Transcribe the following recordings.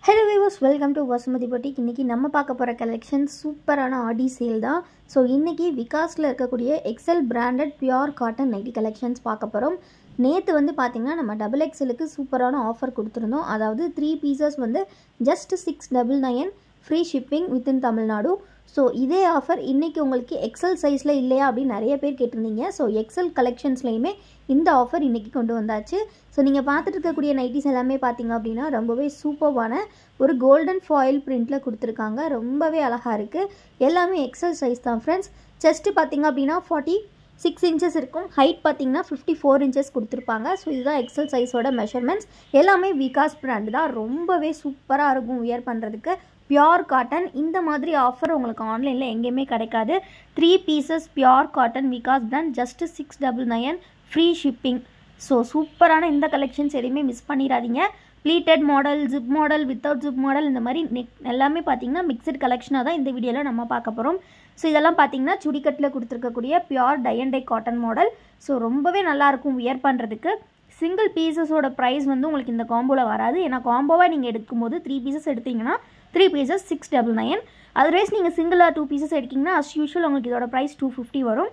hello viewers welcome to Vasumathi boutique இன்றைக்கி நம்ம பார்க்க போகிற கலெக்ஷன் சூப்பரான ஆடி சேல் தான் ஸோ இன்றைக்கி விகாஸில் இருக்கக்கூடிய XL branded pure cotton nighty collections பார்க்க போகிறோம் நேற்று வந்து பார்த்திங்கன்னா நம்ம டபுள் எக்ஸலுக்கு சூப்பரான ஆஃபர் கொடுத்துருந்தோம் அதாவது த்ரீ பீசஸ் வந்து just six double nine free shipping within Tamil Nadu so இதே ஆஃபர் இன்றைக்கி உங்களுக்கு எக்ஸல் சைஸில் இல்லையா அப்படின்னு நிறைய பேர் கேட்டிருந்தீங்க ஸோ எக்ஸல் கலெக்ஷன்ஸ்லையுமே இந்த ஆஃபர் இன்றைக்கி கொண்டு வந்தாச்சு ஸோ நீங்கள் பார்த்துட்டு இருக்கக்கூடிய நைட்டிஸ் எல்லாமே பார்த்தீங்க அப்படின்னா ரொம்பவே சூப்பர்வான ஒரு கோல்டன் ஃபாயில் பிரிண்டில் கொடுத்துருக்காங்க ரொம்பவே அழகாக இருக்குது எல்லாமே எக்ஸல் சைஸ் தான் ஃப்ரெண்ட்ஸ் செஸ்ட்டு பார்த்தீங்க அப்படின்னா ஃபார்ட்டி சிக்ஸ் இன்ச்சஸ் இருக்கும் ஹைட் பார்த்தீங்கன்னா ஃபிஃப்டி ஃபோர் இன்ச்சஸ் கொடுத்துருப்பாங்க ஸோ இதுதான் எக்ஸல் சைஸோட மெஷர்மெண்ட்ஸ் எல்லாமே விகாஸ் பிராண்ட் தான் ரொம்பவே சூப்பராக இருக்கும் வியர் பண்ணுறதுக்கு பியோர் காட்டன் இந்த மாதிரி ஆஃபர் உங்களுக்கு ஆன்லைனில் எங்கேயுமே கிடைக்காது three pieces pure cotton Vikas brand just six double nine free shipping so சூப்பரான இந்த கலெக்ஷன்ஸ் எதையுமே மிஸ் பண்ணிடாதீங்க pleated model zip model without zip model இந்த மாதிரி நெக் எல்லாமே பார்த்தீங்கன்னா மிக்சட் கலெக்ஷனாக தான் இந்த வீடியோவில் நம்ம பார்க்க போகிறோம் ஸோ இதெல்லாம் பார்த்தீங்கன்னா சுடிக்கட்டில் கொடுத்துருக்கக்கூடிய pure tie and dye cotton model so ரொம்பவே நல்லாயிருக்கும் வியர் பண்ணுறதுக்கு சிங்கிள் பீசஸோட ப்ரைஸ் வந்து உங்களுக்கு இந்த காம்போவில் வராது ஏன்னா காம்போவாக நீங்கள் எடுக்கும்போது த்ரீ பீசஸ் எடுத்தீங்கன்னா three pieces six double nine otherwise நீங்கள் சிங்கிளாக டூ பீசஸ் எடுக்கிங்கன்னா அஸ் யூஷுவல் உங்களுக்கு இதோட ப்ரைஸ் டூ ஃபிஃப்டி வரும்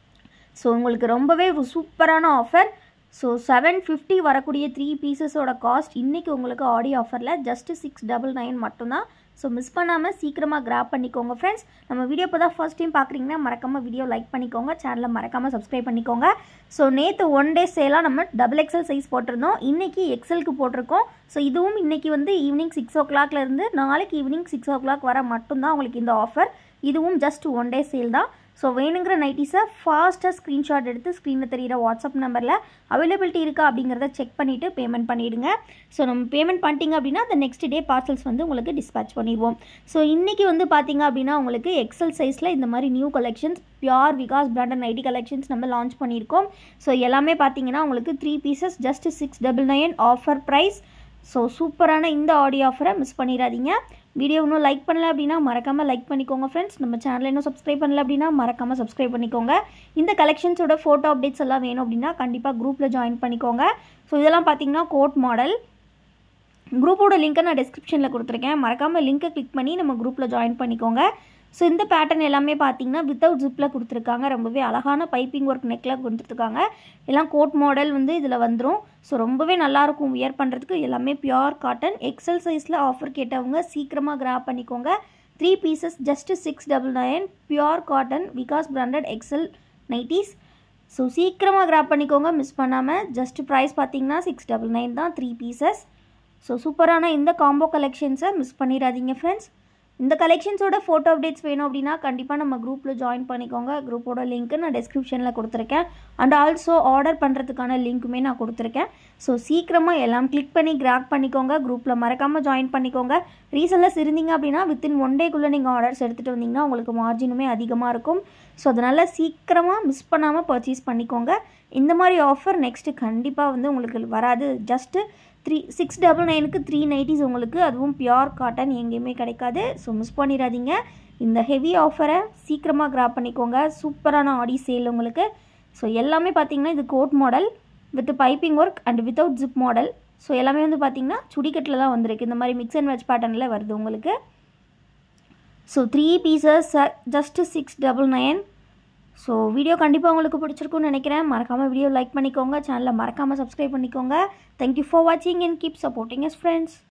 ஸோ உங்களுக்கு ரொம்பவே ஒரு சூப்பரான ஆஃபர் ஸோ செவன் ஃபிஃப்டி வரக்கூடிய த்ரீ பீசஸோட காஸ்ட் இன்றைக்கி உங்களுக்கு ஆடி ஆஃபரில் ஜஸ்ட்டு சிக்ஸ் டபுள் நைன் மட்டும்தான் ஸோ மிஸ் பண்ணாமல் சீக்கிரமாக கிராப் பண்ணிக்கோங்க ஃப்ரெண்ட்ஸ் நம்ம வீடியோ இப்போ தான் ஃபர்ஸ்ட் டைம் பார்க்குறீங்கன்னா மறக்காமல் வீடியோ லைக் பண்ணிக்கோங்க சேனலை மறக்காமல் சப்ஸ்கிரைப் பண்ணிக்கோங்க ஸோ நேற்று ஒன் டே சேலாக நம்ம டபுள் எக்ஸல் சைஸ் போட்டிருந்தோம் இன்றைக்கி எக்ஸலுக்கு போட்டிருக்கோம் ஸோ இதுவும் இன்றைக்கி வந்து ஈவினிங் சிக்ஸ் ஓ கிளாக்லேருந்து நாளைக்கு ஈவினிங் சிக்ஸ் ஓ கிளாக் வர மட்டும்தான் உங்களுக்கு இந்த ஆஃபர் இதுவும் ஜஸ்ட் ஒன் டே சேல் தான் ஸோ வேணுங்கிற நைட்டிஸை ஃபாஸ்ட்டாக ஸ்க்ரீன்ஷாட் எடுத்து ஸ்க்ரீனில் தெரிகிற வாட்ஸ்அப் நம்பரில் அவைலபிலிட்டி இருக்கா அப்படிங்கிறத செக் பண்ணிவிட்டு பேமெண்ட் பண்ணிவிடுங்க ஸோ நம்ம பேமெண்ட் பண்ணிட்டீங்க அப்படின்னா அந்த நெக்ஸ்ட் டே பார்சல்ஸ் வந்து உங்களுக்கு டிஸ்பேச் பண்ணிடுவோம் ஸோ இன்றைக்கி வந்து பார்த்தீங்க அப்படின்னா உங்களுக்கு எக்ஸல் சைஸில் இந்த மாதிரி new collections pure Vikas branded nighty collections நம்ம லான்ச் பண்ணியிருக்கோம் ஸோ எல்லாமே பார்த்தீங்கன்னா உங்களுக்கு three pieces just six double nine offer price so சூப்பரான இந்த ஆடியோ ஆஃபரை மிஸ் பண்ணிடாதீங்க வீடியோ இன்னும் லைக் பண்ணல அப்படின்னா மறக்காமல் லைக் பண்ணிக்கோங்க ஃப்ரெண்ட்ஸ் நம்ம சேனலை இன்னும் சப்ஸ்கிரைப் பண்ணல அப்படின்னா மறக்காமல் சப்ஸ்கிரைப் பண்ணிக்கோங்க இந்த கலெக்ஷன்ஸோட ஃபோட்டோ அப்டேட்ஸ் எல்லாம் வேணும் அப்படின்னா கண்டிப்பாக குரூப்பில் ஜாயின் பண்ணிக்கோங்க ஸோ இதெல்லாம் பார்த்தீங்கன்னா கோட் மாடல் குரூப்போட லிங்க்கை நான் டிஸ்கிரிப்ஷனில் கொடுத்துருக்கேன் மறக்காமல் லிங்க்கை கிளிக் பண்ணி நம்ம குரூப்பில் ஜாயின் பண்ணிக்கோங்க ஸோ இந்த பேட்டர்ன் எல்லாமே பார்த்தீங்கன்னா வித்தவுட் ஜிப்பில் கொடுத்துருக்காங்க ரொம்பவே அழகான பைப்பிங் ஒர்க் நெக்கில் கொடுத்துருக்காங்க எல்லாம் கோட் மாடல் வந்து இதில் வந்துடும் ஸோ ரொம்பவே நல்லாயிருக்கும் வியர் பண்ணுறதுக்கு எல்லாமே பியோர் காட்டன் எக்ஸல் சைஸில் ஆஃபர் கேட்டவங்க சீக்கிரமாக கிராப் பண்ணிக்கோங்க three pieces just six double nine pure cotton Vikas branded XL nighties so சீக்கிரமாக கிராப் பண்ணிக்கோங்க மிஸ் பண்ணாமல் ஜஸ்ட் ப்ரைஸ் பார்த்தீங்கன்னா சிக்ஸ் டபுள் நைன் தான் த்ரீ பீசஸ் ஸோ சூப்பரான இந்த காம்போ கலெக்ஷன்ஸை மிஸ் பண்ணிடாதீங்க ஃப்ரெண்ட்ஸ் இந்த கலெக்ஷன்ஸோட ஃபோட்டோ அப்டேட்ஸ் வேணும் அப்படின்னா கண்டிப்பாக நம்ம குரூப்பில் ஜாயின் பண்ணிக்கோங்க குரூப்போட லிங்க்கு நான் டிஸ்கிரிப்ஷனில் கொடுத்துருக்கேன் அண்ட் ஆல்சோ ஆர்டர் பண்ணுறதுக்கான லிங்க்குமே நான் கொடுத்துருக்கேன் ஸோ சீக்கிரமாக எல்லாம் கிளிக் பண்ணி கிராக் பண்ணிக்கோங்க குரூப்பில் மறக்காமல் ஜாயின் பண்ணிக்கோங்க ரீசெல்லர்ஸ் இருந்தீங்க அப்படின்னா வித்தின் ஒன் டேக்குள்ளே நீங்கள் ஆர்டர்ஸ் எடுத்துகிட்டு வந்தீங்கன்னா உங்களுக்கு மார்ஜினுமே அதிகமாக இருக்கும் ஸோ அதனால் சீக்கிரமாக மிஸ் பண்ணாமல் பர்ச்சேஸ் பண்ணிக்கோங்க இந்த மாதிரி ஆஃபர் நெக்ஸ்ட்டு கண்டிப்பாக வந்து உங்களுக்கு வராது ஜஸ்ட்டு த்ரீ சிக்ஸ் டபுள் நைனுக்கு த்ரீ நைட்டிஸ் உங்களுக்கு அதுவும் பியோர் காட்டன் எங்கேயுமே கிடைக்காது ஸோ மிஸ் பண்ணிடாதீங்க இந்த ஹெவி ஆஃபரை சீக்கிரமாக கிராப் பண்ணிக்கோங்க சூப்பரான ஆடி சேல் உங்களுக்கு ஸோ எல்லாமே பார்த்தீங்கன்னா இது coat model with piping work and without zip model so எல்லாமே வந்து பார்த்தீங்கன்னா சுடிக்கட்டில் தான் வந்திருக்கு இந்த மாதிரி மிக்ஸ் அண்ட் வெஜ் பேட்டர்னில் வருது உங்களுக்கு so three pieces just six double nine so video கண்டிப்பாக உங்களுக்கு பிடிச்சிருக்கும்னு நினைக்கிறேன் மறக்காமல் வீடியோ லைக் பண்ணிக்கோங்க சேனலை மறக்காமல் சப்ஸ்கிரைப் பண்ணிக்கோங்க தேங்க்யூ ஃபார் வாட்சிங் and keep supporting us friends